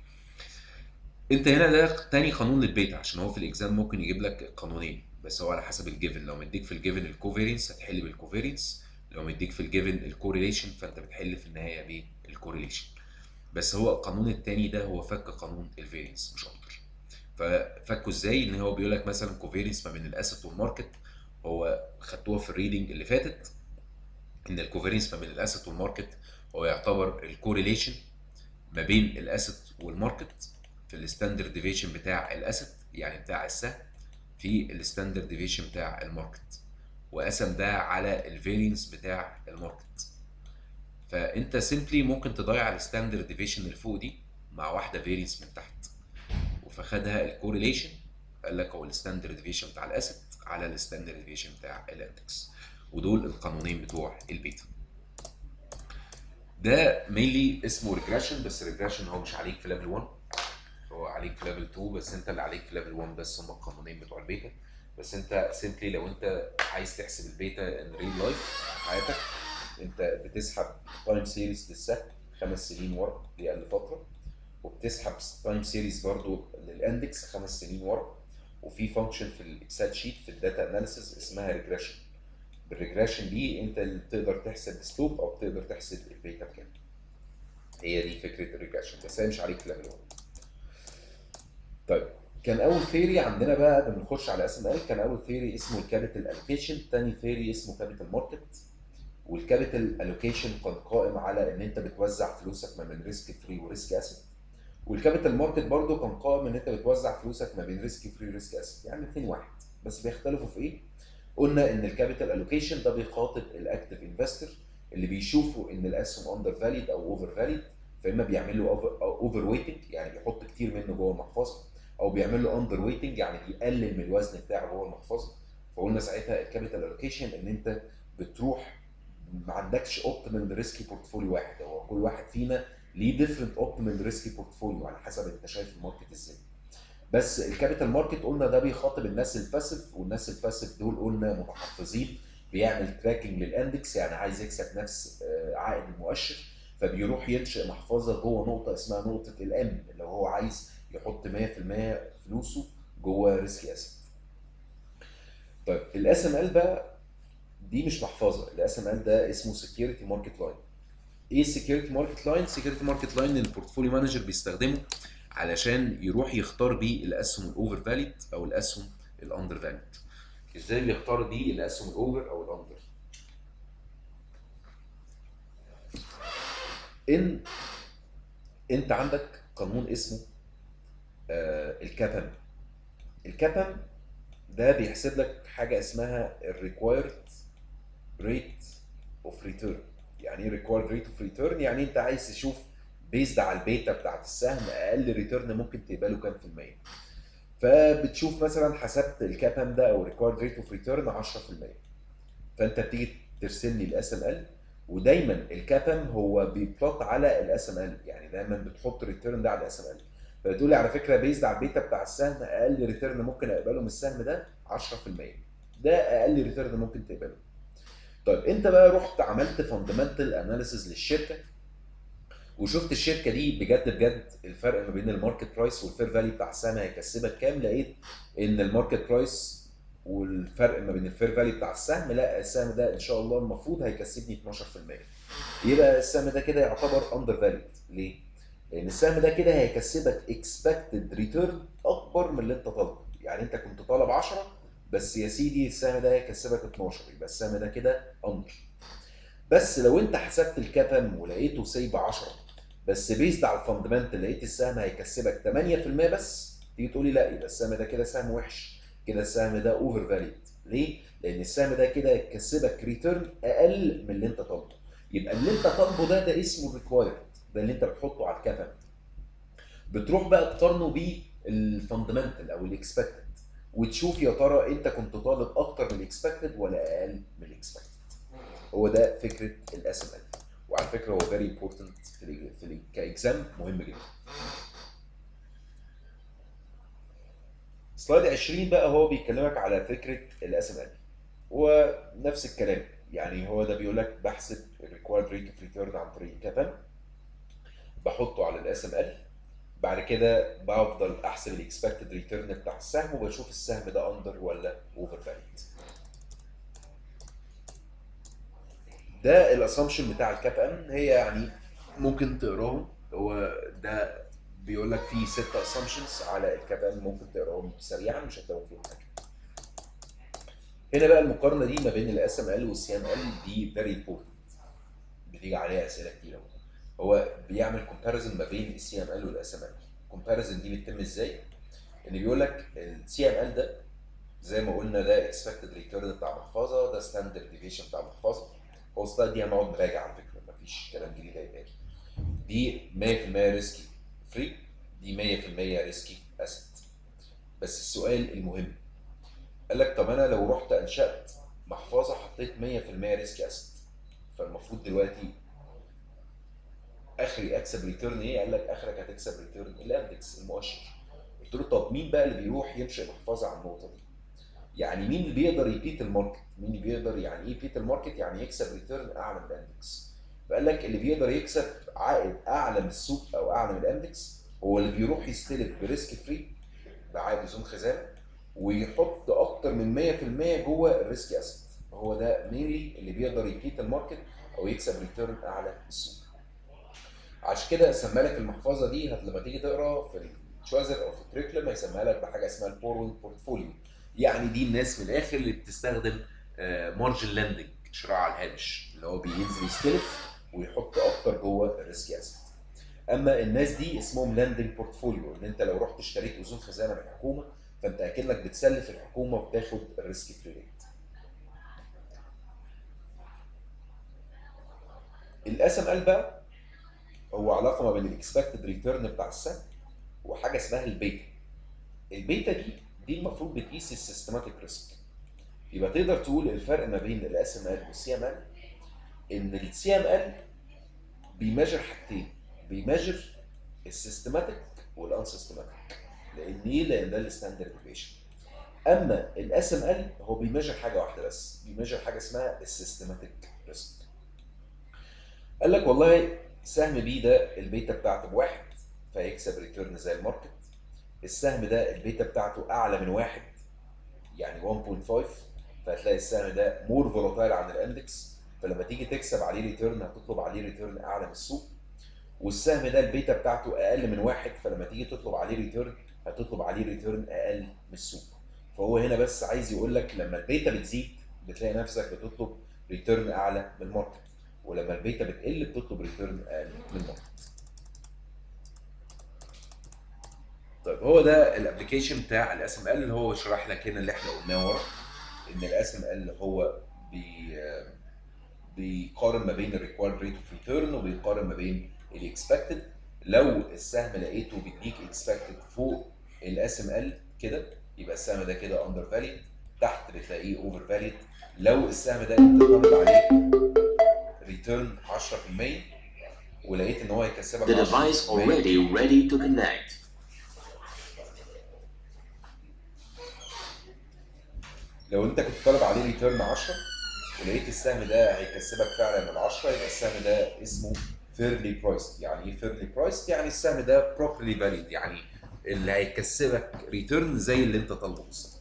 انت هنا ده تاني قانون للبيتا عشان هو في الاكزام ممكن يجيب لك قانونين بس هو على حسب الجيفن لو مديك في الجيفن الكوفيرينس هتحل بالكوفيرينس لو مديك في الجيفن الكوريليشن فانت بتحل في النهايه بالكوريليشن بس هو القانون التاني ده هو فك قانون الفيرينس مش اكتر ففكه ازاي ان هو بيقول لك مثلا كوفيرينس ما بين الاسيت والماركت هو خدتوها في الريدنج اللي فاتت ان الكوفيرينس ما بين الاسيت والماركت هو يعتبر الكوريليشن ما بين الاسيت والماركت في الستاندرد ديفيشن بتاع الاسيت يعني بتاع السهم في الستاندرد ديفيشن بتاع الماركت وقسم ده على الفيرينس بتاع الماركت فانت سيمبلي ممكن تضيع الستاندرد ديفيشن اللي فوق دي مع واحده فيرينس من تحت فخدها الكوريليشن قال لك هو الستاندرد ديفيشن بتاع الاسيت على الستاندرد ديفيشن بتاع الاندكس ودول القانونين بتوع البيتا ده مينلي اسمه ريجريشن بس ريجريشن هو مش عليك في ليفل 1 هو عليك في ليفل 2 بس انت اللي عليك في ليفل 1 بس هم القانونين بتوع البيتا بس انت سيمبلي لو انت عايز تحسب البيتا ان ريل لايف في حياتك انت بتسحب تايم سيريز للسهم خمس سنين ورا دي اقل فتره وبتسحب تايم سيريز برضو للاندكس خمس سنين ورا وفي فانكشن في الاكسل شيت في الداتا اناليسيز اسمها ريجريشن بالريجريشن دي انت اللي تقدر تحسب سلوب او تقدر تحسب البيتا بكام هي دي فكره الريجريشن بس هي مش عليك ليفل 1 طيب كان اول ثيري عندنا بقى بنخش على اس ام ال كان اول ثيري اسمه الكابيتال الوكيشن ثاني ثيري اسمه كابيتال ماركت والكابيتال الوكيشن كان قائم على ان انت بتوزع فلوسك ما بين ريسك فري وريسك اسيت والكابيتال ماركت برضو كان قائم ان انت بتوزع فلوسك ما بين ريسك فري وريسك اسيت يعني الاثنين واحد بس بيختلفوا في ايه؟ قلنا ان الكابيتال الوكيشن ده بيخاطب الاكتف انفستور اللي بيشوفوا ان الاسهم اندر فاليد او اوفر فاليد فاما بيعمل له اوفر ويتنج يعني بيحط كتير منه جوه المحفظه او بيعمل له اندر ويتنج يعني بيقلل من الوزن بتاعه جوه المحفظه فقلنا ساعتها الكابيتال الوكيشن ان انت بتروح ما عندكش اوبتيمال ريسكي بورتفوليو واحد هو كل واحد فينا ليه ديفرنت اوبتيمال ريسكي بورتفوليو على حسب انت شايف الماركت ازاي بس الكابيتال ماركت قلنا ده بيخاطب الناس الباسيف والناس الباسيف دول قلنا متحفظين بيعمل تراكنج للاندكس يعني عايز يكسب نفس آه، عائد المؤشر فبيروح ينشئ محفظه جوه نقطه اسمها نقطه الام اللي هو عايز يحط 100% فلوسه جوه ريسك اسيت. طيب الاس ام ال بقى دي مش محفظه الاس ام ال ده اسمه سكيورتي ماركت لاين. ايه السكيورتي ماركت لاين؟ سكيورتي ماركت لاين البورتفوليو مانجر بيستخدمه علشان يروح يختار بيه الاسهم الاوفر فاليد او الاسهم الاندر فاليد. ازاي بيختار بيه الاسهم الاوفر او الاندر؟ ان انت عندك قانون اسمه آه الكابم الكابم ده بيحسب لك حاجه اسمها الريكوايرد ريت اوف ريتيرن يعني ايه ريكوايرد ريت اوف ريتيرن يعني انت عايز تشوف بيزد على البيتا بتاعت السهم اقل ريتيرن ممكن تقبله كام في الميه فبتشوف مثلا حسبت الكابم ده او ريكوايرد ريت اوف ريتيرن 10% فانت بتيجي ترسم لي الاس ام ال ودايما الكابم هو بيبلوت على الاس ام ال يعني دايما بتحط الريتيرن ده على الاس ام ال فبتقول لي على فكره بيزد على البيتا بتاع السهم اقل ريتيرن ممكن اقبله من السهم ده 10% ده اقل ريتيرن ممكن تقبله طيب انت بقى رحت عملت فاندمنتال اناليسيز للشركه وشفت الشركه دي بجد بجد الفرق ما بين الماركت برايس والفير فاليو بتاع السهم هيكسبك كام لقيت ان الماركت برايس والفرق ما بين الفير فاليو بتاع السهم لا السهم ده ان شاء الله المفروض هيكسبني 12% يبقى السهم ده كده يعتبر اندر فاليد ليه؟ لان السهم ده كده هيكسبك اكسبكتد ريتيرن اكبر من اللي انت طالبه يعني انت كنت طالب 10 بس يا سيدي السهم ده هيكسبك 12 يبقى السهم ده كده اندر بس لو انت حسبت الكابم ولقيته سايب 10 بس بيزد على الفاندمنتال لقيت السهم هيكسبك 8% بس تيجي تقول لي لا يبقى السهم ده كده سهم وحش كده السهم ده اوفر فاليد ليه؟ لان السهم ده كده هيكسبك ريتيرن اقل من اللي انت طالبه يبقى اللي انت طالبه ده ده اسمه الريكوايرد ده اللي انت بتحطه على الكابم بتروح بقى تقارنه بالفاندمنتال او الاكسبكتد وتشوف يا ترى انت كنت طالب اكتر من الاكسبكتد ولا اقل من الاكسبكتد هو ده فكره الاس ام ال وعلى فكره هو فيري امبورتنت في ال في ال كاكزام مهم جدا سلايد 20 بقى هو بيكلمك على فكره الاس ام ال ونفس الكلام يعني هو ده بيقول لك بحسب الريكوايرد ريت اوف ريتيرن عن طريق الكابن بحطه على الاس ام ال بعد كده بفضل احسب الاكسبكتد ريتيرن بتاع السهم وبشوف السهم ده اندر ولا اوفر فاليد ده الاسامبشن بتاع الكاب ام هي يعني ممكن تقراهم هو ده بيقول لك فيه ست اسامبشنز على الكاب ام ممكن تقراهم سريعا مش هتلاقوا فيهم حاجه هنا بقى المقارنه دي ما بين الاس ام ال والسي ام ال دي فيري امبورتنت بتيجي عليها اسئله كتير قوي هو بيعمل كومباريزن ما بين السي ام ال والاس ام ال الكومباريزن دي بتتم ازاي؟ ان بيقول لك السي ام ال ده زي ما قلنا ده اكسبكتد ريتيرن بتاع محفظه ده ستاندرد ديفيشن بتاع محفظه هو السلايد دي هنقعد نراجع على فكره مفيش كلام جديد هيبقى دي 100% ريسكي فري دي 100% ريسكي اسيت بس السؤال المهم قال لك طب انا لو رحت انشات محفظه حطيت 100% ريسكي اسيت فالمفروض دلوقتي اخري اكسب ريتيرن ايه؟ قال لك اخرك هتكسب ريتيرن الاندكس المؤشر. قلت له طب مين بقى اللي بيروح ينشئ محفظه على النقطه دي؟ يعني مين اللي بيقدر يبيت الماركت؟ مين اللي بيقدر يعني ايه يبيت الماركت؟ يعني يكسب ريتيرن اعلى من الاندكس. فقال لك اللي بيقدر يكسب عائد اعلى من السوق او اعلى من الاندكس هو اللي بيروح يستلف بريسك فري بعائد بدون خزانه ويحط اكتر من 100% جوه الريسك اسيت. هو ده مينلي اللي بيقدر يبيت الماركت او يكسب ريتيرن اعلى من السوق. عشان كده سمى لك المحفظه دي هت- لما تيجي تقرا في التشوازر او في الكريكولم هيسميها لك بحاجه اسمها البورون بورتفوليو يعني دي الناس في الاخر اللي بتستخدم مارجن لاندنج شراء على الهامش اللي هو بينزل يستلف ويحط اكتر جوه الريسك اسيت اما الناس دي اسمهم لاندنج بورتفوليو ان انت لو رحت اشتريت اذون خزانه من الحكومه فانت اكنك بتسلف الحكومه وبتاخد الريسك فري ريت الاس ام ال بقى هو علاقه ما بين الاكسبكتد ريتيرن بتاع السهم وحاجه اسمها البيتا البيتا دي دي المفروض بتقيس السيستماتيك ريسك يبقى تقدر تقول الفرق ما بين الاس ام ال والسي ام ال ان السي ام ال بيميجر حاجتين بيميجر السيستماتيك والان سيستماتيك لان ايه لان ده الستاندرد ديفيشن اما الاس ام ال هو بيميجر حاجه واحده بس بيميجر حاجه اسمها السيستماتيك ريسك قال لك والله سهم بي ده البيتا بتاعته بواحد فيكسب ريتيرن زي الماركت السهم ده البيتا بتاعته اعلى من واحد يعني 1.5 فهتلاقي السهم ده مور فولاتايل عن الاندكس فلما تيجي تكسب عليه ريتيرن هتطلب عليه ريتيرن اعلى من السوق والسهم ده البيتا بتاعته اقل من واحد فلما تيجي تطلب عليه ريتيرن هتطلب عليه ريتيرن اقل من السوق فهو هنا بس عايز يقول لك لما البيتا بتزيد بتلاقي نفسك بتطلب ريتيرن اعلى من الماركت ولما البيتا بتقل بتطلب ريتيرن اقل من الماركت طيب هو ده الابلكيشن بتاع الاس ام ال اللي هو شرح لك هنا اللي احنا قلناه ورا ان الاس ام ال هو بي بيقارن ما بين الريكوايرد ريت اوف ريتيرن وبيقارن ما بين الاكسبكتد لو السهم لقيته بيديك اكسبكتد فوق الاس ام ال كده يبقى السهم ده كده اندر فاليد تحت بتلاقيه اوفر فاليد لو السهم ده انت طالب عليه ريتيرن 10% ولقيت ان هو هيكسبك The device 10% already ready to connect. لو انت كنت طالب عليه ريتيرن 10 ولقيت السهم ده هيكسبك فعلا ال 10 يبقى السهم ده اسمه فيرلي برايس يعني ايه فيرلي برايس يعني السهم ده بروبرلي فاليد يعني اللي هيكسبك ريتيرن زي اللي انت طالبه بالظبط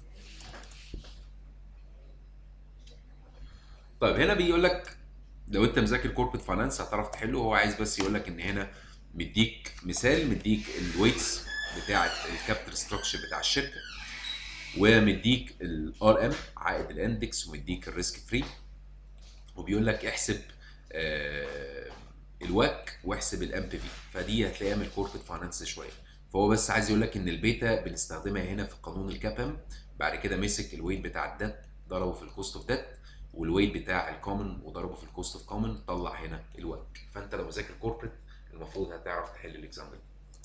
طيب هنا بيقول لك لو انت مذاكر كوربريت فاينانس هتعرف تحله هو عايز بس يقول لك ان هنا مديك مثال مديك الويتس بتاعه الكابيتال ستراكشر بتاع الشركه ومديك الار ام عائد الاندكس ومديك الريسك فري وبيقول لك احسب آه، الواك واحسب الام بي في فدي هتلاقيها من الكوربريت فاينانس شويه فهو بس عايز يقول لك ان البيتا بنستخدمها هنا في قانون الكابم بعد كده مسك الويت بتاع الدت ضربه في الكوست اوف دت والويت بتاع الكومن وضربه في الكوست اوف كومن طلع هنا الواك فانت لو مذاكر كوربريت المفروض هتعرف تحل الاكزامبل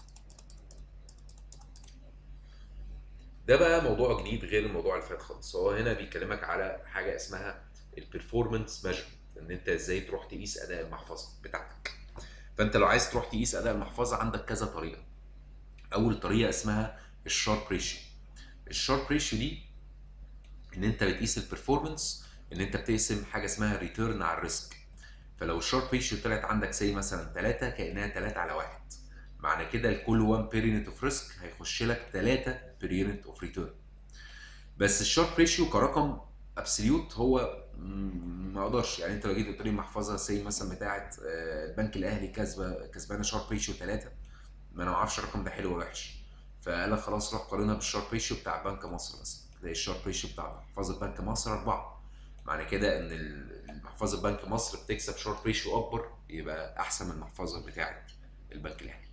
ده بقى موضوع جديد غير الموضوع اللي فات خالص هو هنا بيكلمك على حاجه اسمها البرفورمانس ميجرمنت ان انت ازاي تروح تقيس اداء المحفظه بتاعتك فانت لو عايز تروح تقيس اداء المحفظه عندك كذا طريقه اول طريقه اسمها الشارب ريشيو الشارب ريشيو دي ان انت بتقيس البرفورمانس ان انت بتقسم حاجه اسمها ريتيرن على الريسك فلو الشارب ريشيو طلعت عندك زي مثلا 3 كانها 3 على 1 معنى كده لكل 1 بيرينت اوف ريسك هيخش لك 3 بيرينت اوف ريتيرن بس الشارب ريشيو كرقم ابسوليوت هو مم، ما اقدرش يعني انت لو جيت قلت لي محفظه سي مثلا بتاعه آه، البنك الاهلي كسبه كسبانه شارب ريشيو 3 ما انا ما اعرفش الرقم ده حلو ولا وحش فقال لك خلاص روح قارنها بالشارب ريشيو بتاع بنك مصر مثلا تلاقي الشارب ريشيو بتاع محفظه بنك مصر 4 معنى كده ان ال- محفظه بنك مصر بتكسب شارب ريشيو اكبر يبقى احسن من المحفظه بتاعه البنك الاهلي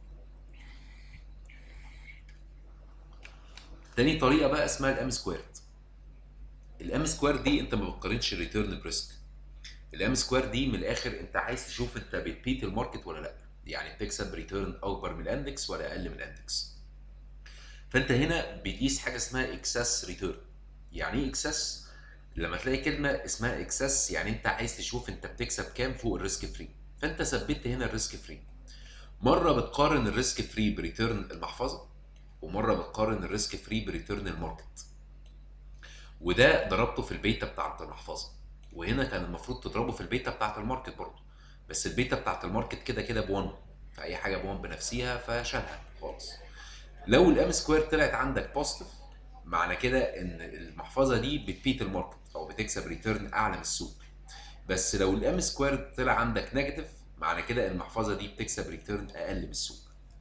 تاني طريقه بقى اسمها الام سكويرد الام سكوير دي انت ما بتقارنش الريتيرن بريسك الام سكوير دي من الاخر انت عايز تشوف انت بتبيت الماركت ولا لا يعني بتكسب ريتيرن اكبر من الاندكس ولا اقل من الاندكس فانت هنا بتقيس حاجه اسمها اكسس ريتيرن يعني ايه اكسس لما تلاقي كلمه اسمها اكسس يعني انت عايز تشوف انت بتكسب كام فوق الريسك فري فانت ثبت هنا الريسك فري مره بتقارن الريسك فري بريتيرن المحفظه ومره بتقارن الريسك فري بريتيرن الماركت وده ضربته في البيتا بتاعت المحفظه وهنا كان المفروض تضربه في البيتا بتاعت الماركت برضه بس البيتا بتاعت الماركت كده كده ب1 فاي حاجه ب1 بنفسها فشالها خالص لو الام سكوير طلعت عندك بوزيتيف معنى كده ان المحفظه دي بتبيت الماركت او بتكسب ريتيرن اعلى من السوق بس لو الام سكوير طلع عندك نيجاتيف معنى كده المحفظه دي بتكسب ريتيرن اقل من السوق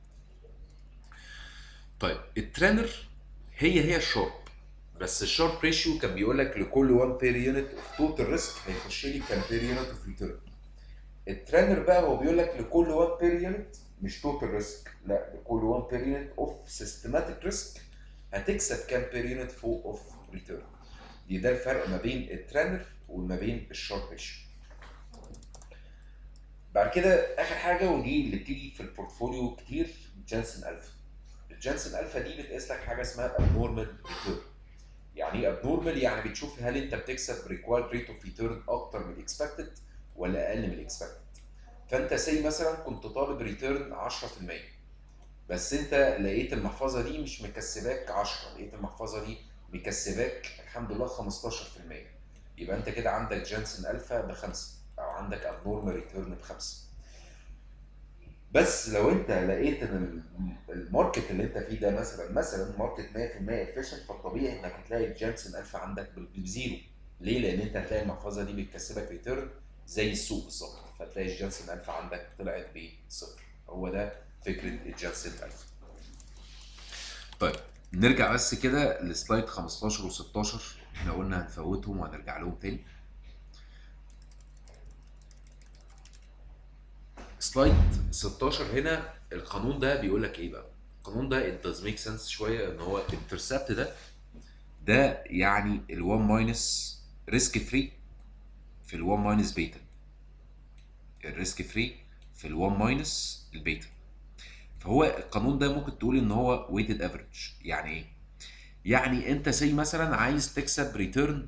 طيب الترينر هي هي الشارب بس الشارب ريشيو كان بيقول لك لكل 1 بير يونت اوف توتال ريسك هيخش لي كام بير يونت اوف ريتيرن الترينر بقى هو بيقول لك لكل 1 بير يونت مش توتال ريسك لا لكل 1 بير يونت اوف سيستماتيك ريسك هتكسب كام بير يونت فوق اوف ريتيرن دي ده الفرق ما بين الترينر وما بين الشارب ريشيو بعد كده اخر حاجه ودي اللي بتيجي في البورتفوليو كتير جانسن الفا الجانسن الفا دي بتقيس لك حاجه اسمها abnormal ريتيرن يعني ايه abnormal يعني بتشوف هل انت بتكسب required rate of return اكتر من الاكسبكتد ولا اقل من الاكسبكتد فانت سي مثلا كنت طالب ريتيرن 10% بس انت لقيت المحفظه دي مش مكسباك 10 لقيت المحفظه دي مكسباك الحمد لله 15% يبقى انت كده عندك جانسن الفا بخمسه او عندك ابنورمال ريتيرن بخمسه بس لو انت لقيت ان الماركت اللي انت فيه ده مثلا مثلا ماركت 100% افيشنت فالطبيعي انك هتلاقي الجانسن الفا عندك بزيرو ليه؟ لان انت هتلاقي المحفظه دي بتكسبك ريتيرن زي السوق بالظبط فتلاقي الجانسن الفا عندك طلعت بصفر هو ده فكره الجانسن الفا طيب نرجع بس كده لسلايد 15 و16 احنا قلنا هنفوتهم وهنرجع لهم تاني سلايد 16 هنا القانون ده بيقول لك ايه بقى؟ القانون ده it does make sense شويه ان هو الانترسبت ده ده يعني ال 1 ماينس ريسك فري في ال 1 ماينس بيتا الريسك فري في ال 1 ماينس البيتا فهو القانون ده ممكن تقول ان هو ويتد افريج يعني ايه؟ يعني انت سي مثلا عايز تكسب ريتيرن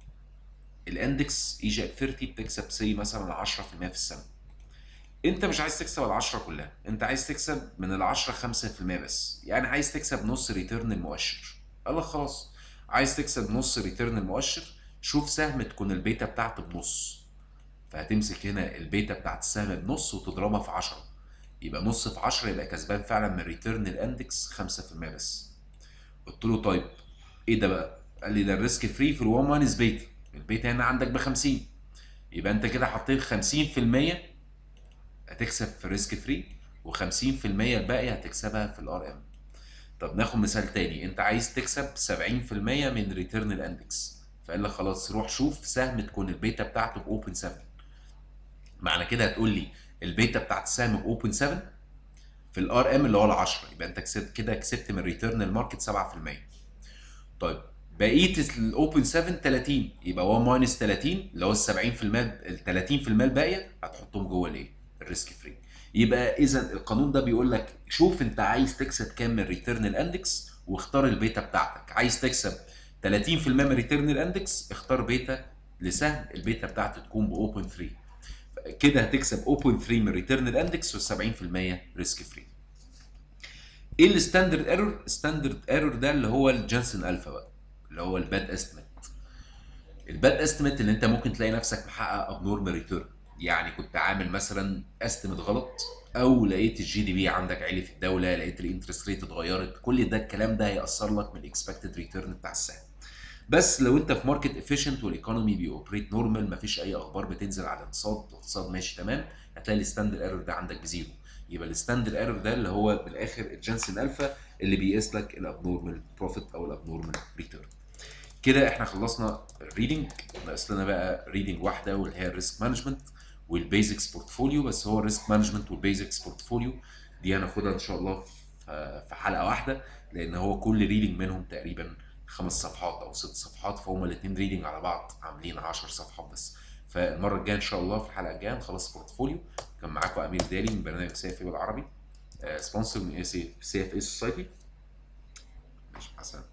الاندكس ايجا 30 بتكسب سي مثلا 10% في السنه انت مش عايز تكسب ال10 كلها انت عايز تكسب من ال10 5% بس يعني عايز تكسب نص ريتيرن المؤشر قال لك خلاص عايز تكسب نص ريتيرن المؤشر شوف سهم تكون البيتا بتاعته بنص فهتمسك هنا البيتا بتاعت السهم بنص وتضربها في 10 يبقى نص في 10 يبقى كسبان فعلا من ريتيرن الاندكس 5% بس قلت له طيب ايه ده بقى قال لي ده الريسك فري في ال1 ماينس بيتا البيتا هنا عندك ب 50 يبقى انت كده حطيت 50% هتكسب في الريسك فري و50% الباقي هتكسبها في الار ام طب ناخد مثال تاني انت عايز تكسب 70% من ريتيرن الاندكس فقال لك خلاص روح شوف سهم تكون البيتا بتاعته باوبن 7 معنى كده هتقول لي البيتا بتاعت السهم باوبن 7 في الار ام اللي هو ال 10 يبقى انت كسبت كده كسبت من ريتيرن الماركت 7% طيب بقيه الاوبن 7 30 يبقى 1 ماينس 30 اللي هو ال 70% ال 30% الباقيه هتحطهم جوه الايه؟ الريسك فري يبقى اذا القانون ده بيقول لك شوف انت عايز تكسب كام من ريتيرن الاندكس واختار البيتا بتاعتك عايز تكسب 30% من ريتيرن الاندكس اختار بيتا لسهم البيتا بتاعته تكون باوبن 3 كده هتكسب اوبن 3 من ريتيرن الاندكس و70% ريسك فري ايه الستاندرد ايرور الستاندرد ايرور ده اللي هو الجانسن الفا بقى اللي هو الباد استيميت الباد استيميت اللي انت ممكن تلاقي نفسك محقق ابنورمال ريتيرن يعني كنت عامل مثلا استيميت غلط او لقيت الجي دي بي عندك عالي في الدوله لقيت الانترست ريت اتغيرت كل ده الكلام ده هياثر لك من الاكسبكتد ريتيرن بتاع السهم بس لو انت في ماركت افيشنت والايكونومي بيوبريت نورمال مفيش اي اخبار بتنزل على الاقتصاد الاقتصاد ماشي تمام هتلاقي الستاندر ايرور ده عندك بزيرو يبقى الستاندر ايرور ده اللي هو بالاخر الجانسن الفا اللي بيقيس لك الابنورمال بروفيت او الابنورمال ريتيرن كده احنا خلصنا الريدنج ناقص لنا بقى ريدنج واحده واللي هي الريسك مانجمنت والبيزكس بورتفوليو بس هو الريسك مانجمنت والبيزكس بورتفوليو دي هناخدها ان شاء الله في حلقه واحده لان هو كل ريدنج منهم تقريبا خمس صفحات او ست صفحات فهم الاثنين ريدنج على بعض عاملين 10 صفحات بس فالمره الجايه ان شاء الله في الحلقه الجايه نخلص بورتفوليو كان معاكم امير دالي من برنامج سي اف بالعربي سبونسر من سي اف اي سوسايتي ماشي حسن